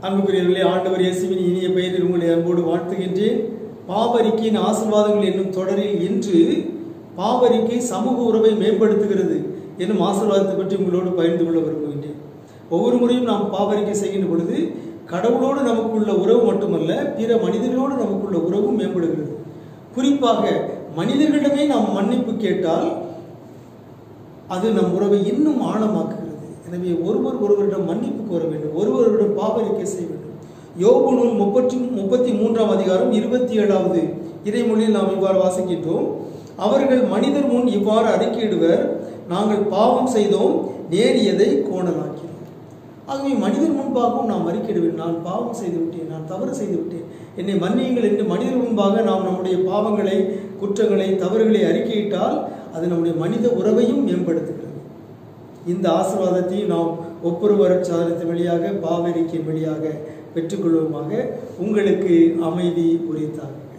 அன்புக்குரியவர்களே ஆண்டவர் இயேசுவின் இனிய பெயரில் உங்களை அன்போடு வாழ்த்துகின்றேன் பாவரிக்கையின் ஆசீர்வாதங்கள் என்னும் தொடரில் இன்று பாவரிக்கை சமூக உறவை மேம்படுத்துகிறது என்னும் ஆசீர்வாதத்தை பற்றி உங்களோடு பகிர்ந்து கொள்ள விரும்புகின்றேன் ஒவ்வொரு முறையும் நாம் பாவரிக்கை செய்கின்ற பொழுது கடவுளோடு நமக்குள்ள உறவு மட்டுமல்ல பிற மனிதர்களோடு நமக்குள்ள உறவும் மேம்படுகிறது குறிப்பாக மனிதர்களிடமே நாம் மன்னிப்பு கேட்டால் அது நம் உறவை இன்னும் ஆழமாக்குகிறது எனவே ஒருவர் ஒருவரிடம் மன்னிப்பு கோர வேண்டும் ஒருவரிடம் பாவரிக்கை செய்ய வேண்டும் யோபு நூல் முப்பத்தி முப்பத்தி மூன்றாம் அதிகாரம் இருபத்தி ஏழாவது இறைமொழியில் நாம் இவ்வாறு வாசிக்கின்றோம் அவர்கள் மனிதர் முன் இவ்வாறு அறிக்கையிடுவர் நாங்கள் பாவம் செய்தோம் நேரியதை கோணலாக்கிறோம் ஆகவே மனிதர் முன்பாகவும் நாம் அறிக்கையிட வேண்டும் நான் பாவம் செய்து விட்டேன் நான் தவறு செய்து விட்டேன் என்னை மன்னியுங்கள் என்று மனிதர் முன்பாக நாம் நம்முடைய பாவங்களை குற்றங்களை தவறுகளை அறிக்கையிட்டால் அது நம்முடைய மனித உறவையும் மேம்படுத்துகிறது இந்த ஆசீர்வாதத்தையும் நாம் ஒப்புரவர சாதனத்தின் வழியாக பாவரிக்கையின் வழியாக பெற்றுக்கொள்வோமாக உங்களுக்கு அமைதி உரித்தார்